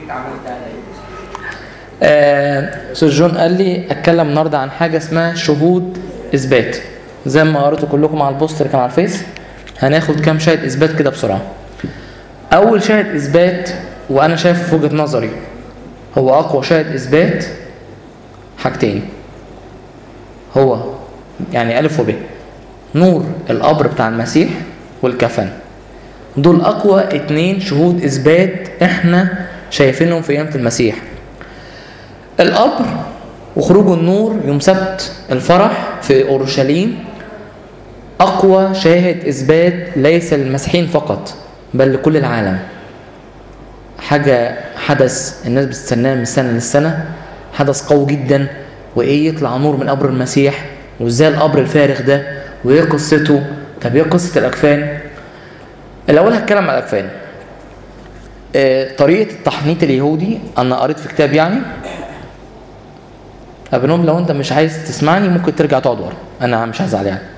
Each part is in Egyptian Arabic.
آه، استاذ جون قال لي اتكلم النهارده عن حاجه اسمها شهود اثبات زي ما قريتوا كلكم على البوست اللي كان على الفيس هناخد كام شاهد اثبات كده بسرعه اول شاهد اثبات وانا شايف في وجهه نظري هو اقوى شاهد اثبات حاجتين هو يعني الف وب نور القبر بتاع المسيح والكفن دول اقوى اتنين شهود اثبات احنا شايفينهم في قيامه المسيح القبر وخروج النور يوم سبت الفرح في اورشليم اقوى شاهد اثبات ليس للمسيحيين فقط بل لكل العالم حاجه حدث الناس بتستناه من سنه للسنه حدث قوي جدا وايه يطلع نور من قبر المسيح وازاي القبر الفارغ ده وايه قصته طب ايه قصه الاكفان الاول هتكلم على الاكفان آه، طريقه التحنيط اليهودي انا قريت في كتاب يعني ابنهم لو انت مش عايز تسمعني ممكن ترجع تقعد ورا انا مش هزعل يعني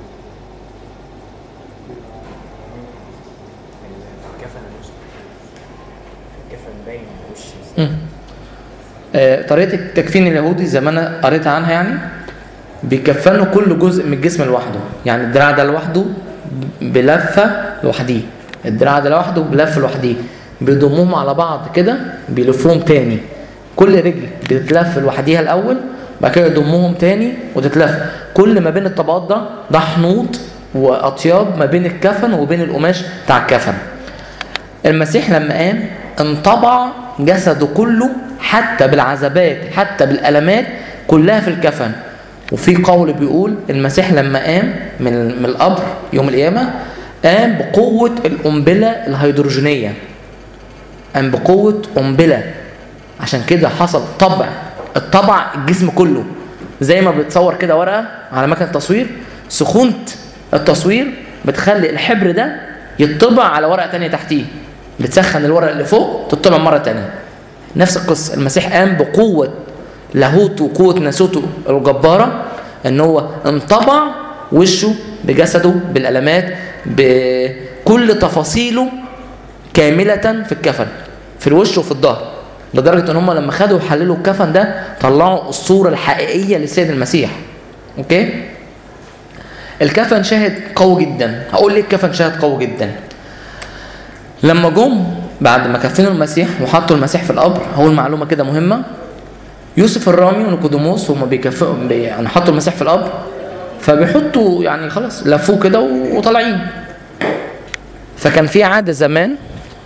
الكفن الوسط الكفن باين وش مم. آه، طريقه التكفين اليهودي زي ما انا قريت عنها يعني بيكفنوا كل جزء من الجسم لوحده يعني الدراع ده لوحده بلفه لوحديه الدراع ده لوحده بلفه لوحديه بيضموهم على بعض كده بيلفوهم تاني كل رجل بتتلف لوحديها الاول بعد كده يضموهم تاني وتتلف كل ما بين الطبقات ده ده حنوط واطياب ما بين الكفن وبين القماش بتاع الكفن المسيح لما قام انطبع جسده كله حتى بالعذابات حتى بالالمات كلها في الكفن وفي قول بيقول المسيح لما قام من من القبر يوم القيامه قام بقوه القنبله الهيدروجينيه قام بقوه قنبله عشان كده حصل طبع الطبع الجسم كله زي ما بتصور كده ورقه على مكنه تصوير سخونه التصوير بتخلي الحبر ده يطبع على ورقه تانية تحتيه بتسخن الورقه اللي فوق تطبع مره تانية نفس القصه المسيح قام بقوه لاهوته وقوه ناسوته الجباره ان هو انطبع وشه بجسده بالالمات بكل تفاصيله كامله في الكفن في الوش وفي الظهر لدرجه ان هم لما خدوا وحللوا الكفن ده طلعوا الصوره الحقيقيه للسيد المسيح اوكي الكفن شاهد قوي جدا هقول ليه الكفن شاهد قوي جدا لما جم بعد ما كفنوا المسيح وحطوا المسيح في القبر هقول معلومه كده مهمه يوسف الرامي ونيقوديموس هما بيكفوا بي- يعني حطوا المسيح في القبر فبيحطوا يعني خلاص لفوه كده وطالعين فكان في عاده زمان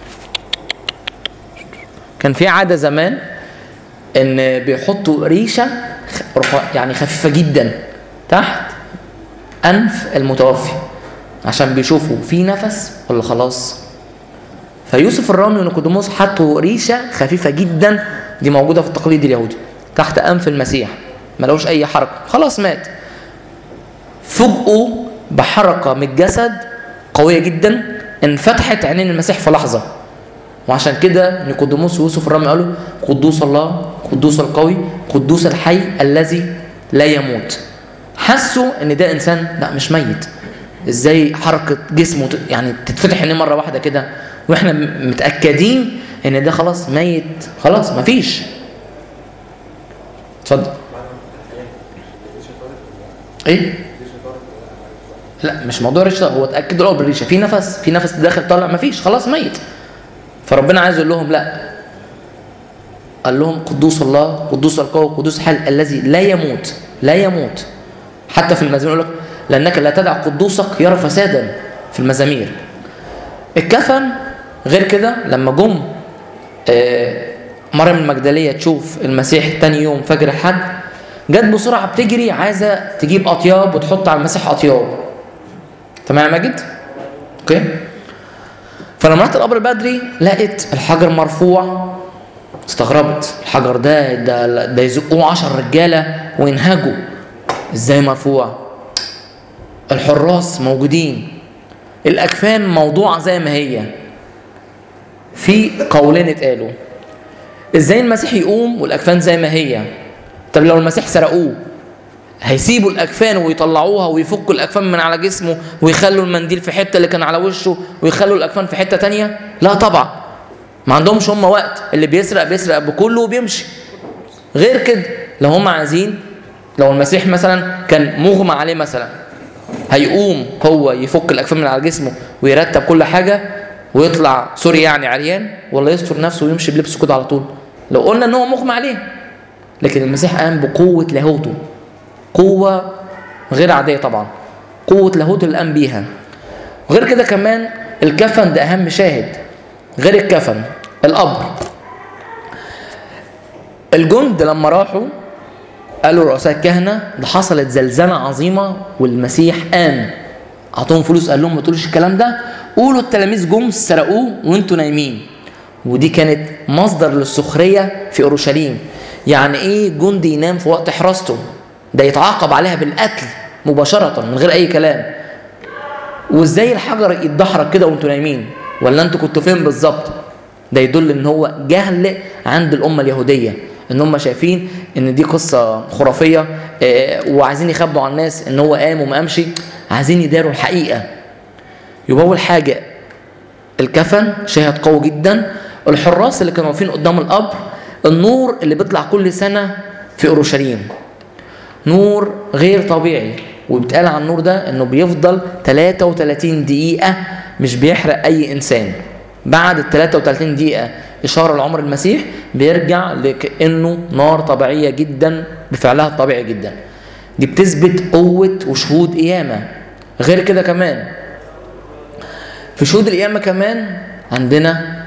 كان في عاده زمان ان بيحطوا ريشه خ- رفع- يعني خفيفه جدا تحت انف المتوفي عشان بيشوفوا في نفس ولا خلاص فيوسف الرامي ونيقوديموس حطوا ريشه خفيفه جدا دي موجوده في التقليد اليهودي تحت انف المسيح ما لقوش اي حركه خلاص مات فوجئوا بحركه من الجسد قويه جدا انفتحت عينين المسيح في لحظه وعشان كده نيقوديموس ويوسف الرامي قالوا قدوس الله قدوس القوي قدوس الحي الذي لا يموت حسوا ان ده انسان لا مش ميت ازاي حركه جسمه ت- يعني تتفتح عينيه مره واحده كده واحنا م- متاكدين ان ده خلاص ميت خلاص مفيش اتفضل ايه لا مش موضوع ريشه هو اتاكد الاول بالريشه في نفس في نفس داخل طالع مفيش خلاص ميت فربنا عايز يقول لهم لا قال لهم قدوس الله قدوس القوي قدوس الحل الذي لا يموت لا يموت حتى في المزامير يقول لك لانك لا تدع قدوسك يرى فسادا في المزامير الكفن غير كده لما جم آه، مريم المجدليه تشوف المسيح تاني يوم فجر الحد جت بسرعه بتجري عايزه تجيب اطياب وتحط على المسيح اطياب تمام يا ماجد اوكي فلما رحت القبر بدري لقيت الحجر مرفوع استغربت الحجر ده ده ده يزقوه عشر رجاله وينهجوا ازاي مرفوع الحراس موجودين الاكفان موضوعه زي ما هي في قولين اتقالوا ازاي المسيح يقوم والاكفان زي ما هي طب لو المسيح سرقوه هيسيبوا الاكفان ويطلعوها ويفكوا الاكفان من على جسمه ويخلوا المنديل في حته اللي كان على وشه ويخلوا الاكفان في حته تانية لا طبعا ما عندهمش هم وقت اللي بيسرق بيسرق بكله وبيمشي غير كده لو هم عايزين لو المسيح مثلا كان مغمى عليه مثلا هيقوم هو يفك الاكفان من على جسمه ويرتب كل حاجه ويطلع سوري يعني عريان ولا يستر نفسه ويمشي بلبسه كده على طول لو قلنا ان هو مغمى عليه لكن المسيح قام بقوه لاهوته قوه غير عاديه طبعا قوه لاهوته اللي قام بيها وغير كده كمان الكفن ده اهم شاهد غير الكفن القبر الجند لما راحوا قالوا رؤساء الكهنه ده حصلت زلزال عظيمه والمسيح قام اعطوهم فلوس قال لهم ما تقولوش الكلام ده قولوا التلاميذ جم سرقوه وانتوا نايمين ودي كانت مصدر للسخريه في اورشليم يعني ايه جندي ينام في وقت حراسته ده يتعاقب عليها بالقتل مباشره من غير اي كلام وازاي الحجر يتدحرج كده وانتوا نايمين ولا انتوا كنتوا فين بالظبط ده يدل ان هو جهل عند الامه اليهوديه ان هم شايفين ان دي قصه خرافيه آه، وعايزين يخبوا على الناس ان هو قام وما قامش عايزين يداروا الحقيقه يبقى اول حاجه الكفن شاهد قوي جدا الحراس اللي كانوا واقفين قدام القبر النور اللي بيطلع كل سنه في اورشليم نور غير طبيعي وبيتقال عن النور ده انه بيفضل 33 دقيقة مش بيحرق اي انسان بعد ال 33 دقيقة اشارة لعمر المسيح بيرجع لكأنه نار طبيعية جدا بفعلها الطبيعي جدا دي بتثبت قوة وشهود قيامة غير كده كمان في شهود القيامة كمان عندنا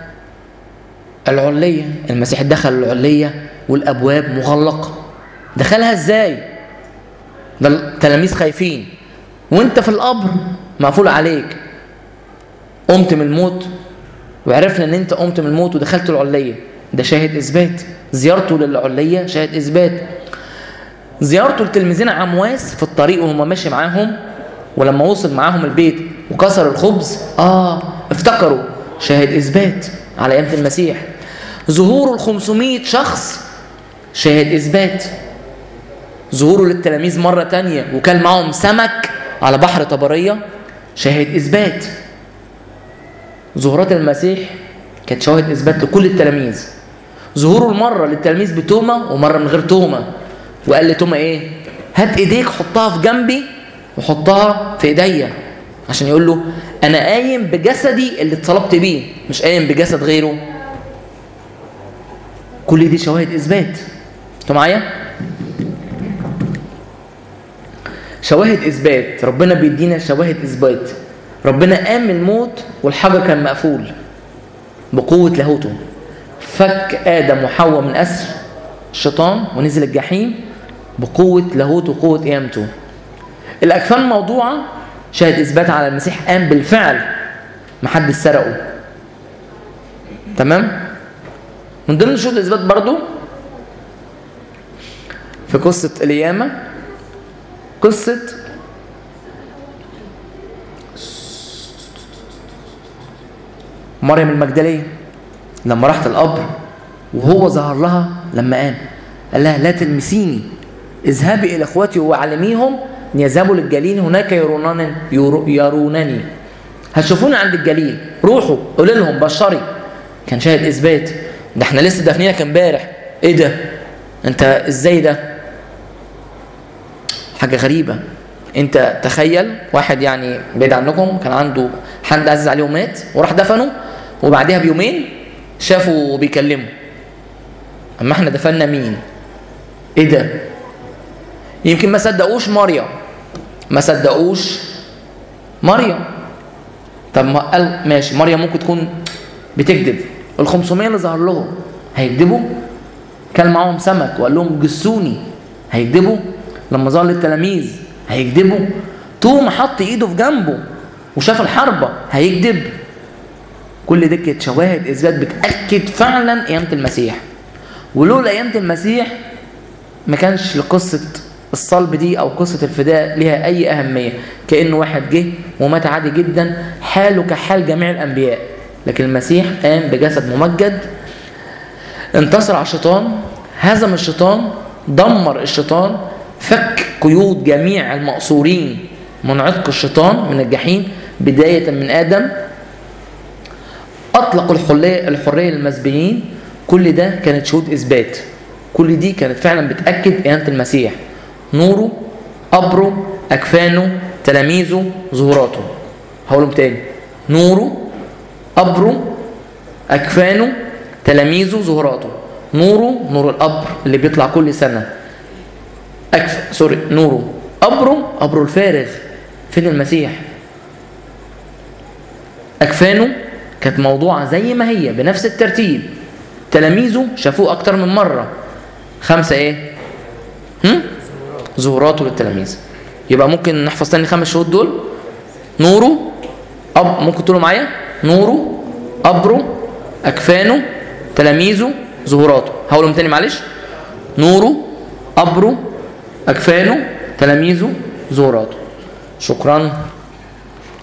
العلية المسيح دخل العلية والأبواب مغلقة دخلها ازاي ده التلاميذ خايفين وانت في القبر مقفول عليك قمت من الموت وعرفنا ان انت قمت من الموت ودخلت العلية ده شاهد اثبات زيارته للعلية شاهد اثبات زيارته لتلميذين عمواس في الطريق وهم ماشي معاهم ولما وصل معاهم البيت وكسر الخبز اه افتكروا شاهد اثبات على قيامة المسيح ظهور ال 500 شخص شاهد اثبات ظهوره للتلاميذ مرة تانية وكان معهم سمك على بحر طبرية شاهد إثبات ظهورات المسيح كانت شواهد إثبات لكل التلاميذ ظهوره المرة للتلاميذ بتومة ومرة من غير تومة وقال لتومة إيه هات إيديك حطها في جنبي وحطها في إيديا عشان يقول له أنا قايم بجسدي اللي اتصلبت بيه مش قايم بجسد غيره كل دي شواهد إثبات انتوا معايا؟ شواهد اثبات ربنا بيدينا شواهد اثبات ربنا قام من الموت والحجر كان مقفول بقوه لاهوته فك ادم وحواء من اسر الشيطان ونزل الجحيم بقوه لاهوته وقوه قيامته الاكفان موضوعه شاهد اثبات على المسيح قام بالفعل محدش سرقه تمام من ضمن شهود الاثبات برضو في قصه القيامه قصة مريم المجدلية لما راحت القبر وهو ظهر لها لما قام قال لها لا تلمسيني اذهبي إلى إخوتي وعلميهم أن يذهبوا للجليل هناك يرونني يرونني هتشوفوني عند الجليل روحوا قولوا لهم بشري كان شاهد إثبات ده احنا لسه دافنينك امبارح ايه ده انت ازاي ده حاجه غريبه انت تخيل واحد يعني بعيد عنكم كان عنده حد عزيز عليه ومات وراح دفنه وبعدها بيومين شافوا بيكلموا اما احنا دفنا مين ايه ده يمكن ما صدقوش مريم ما صدقوش مريم طب ما قال ماشي مريم ممكن تكون بتكذب ال 500 اللي ظهر لهم هيكذبوا كان معاهم سمك وقال لهم جسوني هيكذبوا لما ظهر للتلاميذ هيكذبوا توم حط ايده في جنبه وشاف الحربة هيكذب كل دي كانت شواهد اثبات بتاكد فعلا قيامه المسيح ولولا قيامه المسيح ما كانش لقصه الصلب دي او قصه الفداء ليها اي اهميه كانه واحد جه ومات عادي جدا حاله كحال جميع الانبياء لكن المسيح قام بجسد ممجد انتصر على الشيطان هزم الشيطان دمر الشيطان فك قيود جميع المأسورين من عتق الشيطان من الجحيم بداية من آدم اطلقوا الحريه الحريه للمسبيين كل ده كانت شهود اثبات كل دي كانت فعلا بتاكد اهانه المسيح نوره قبره اكفانه تلاميذه ظهوراته هقولهم تاني نوره قبره اكفانه تلاميذه ظهوراته نوره نور القبر اللي بيطلع كل سنه أكف... سوري نوره قبره قبره الفارغ فين المسيح أكفانه كانت موضوعة زي ما هي بنفس الترتيب تلاميذه شافوه أكتر من مرة خمسة إيه؟ هم؟ ظهوراته للتلاميذ يبقى ممكن نحفظ تاني الخمس شهود دول نوره أب ممكن تقولوا معايا نوره قبره أكفانه تلاميذه ظهوراته هقولهم تاني معلش نوره قبره أكفانه تلاميذه ظهوراته شكرا